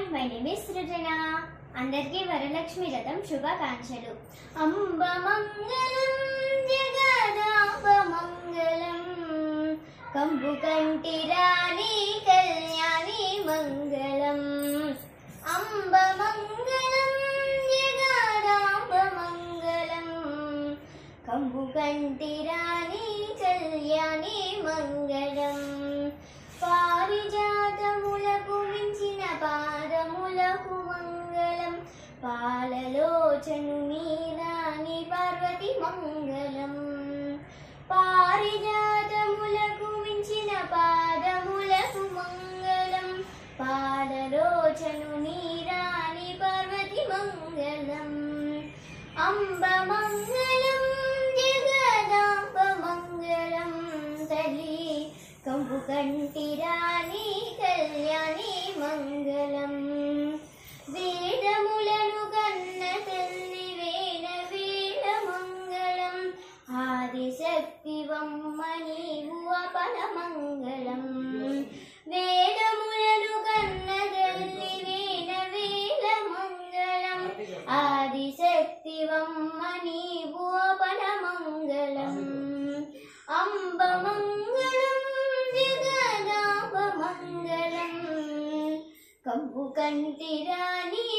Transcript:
my name is సృజన అందరికీ వరలక్ష్మి రథం శుభాకాంక్షలు అంబ మంగళం జగదాంబ మంగళం కంబు కంటి రాణి కళ్యాణి మంగళం అంబ మంగళం జగదాంబ మంగళం కంబు కంటి రాణి కళ్యాణి మంగళం పారిజాతములకు మించిన పాదములకు మంగళం పాలలోచను మీరాని పార్వతి మంగళం పారిజాతములకు మించిన పాదములకు మంగళం పాలలోచను నీరాని పార్వతి మంగళం అంబ మంగళం జగదాంబ మంగళం తల్లి కంపు కంటి రాణి కళ్యాణి మంగళం వేదములను కన్న తల్లి వేణ వేళ మంగళం ఆదిశక్తి వమ్మ నీవు అపన మంగళం వేదములను కన్న తల్లి వేణ వేళ మంగళం ఆదిశక్తి వమ్మ నీవు అపన మంగళం అంబ మంగళం జగదాంబ మంగళం కంపు కంటి రాణి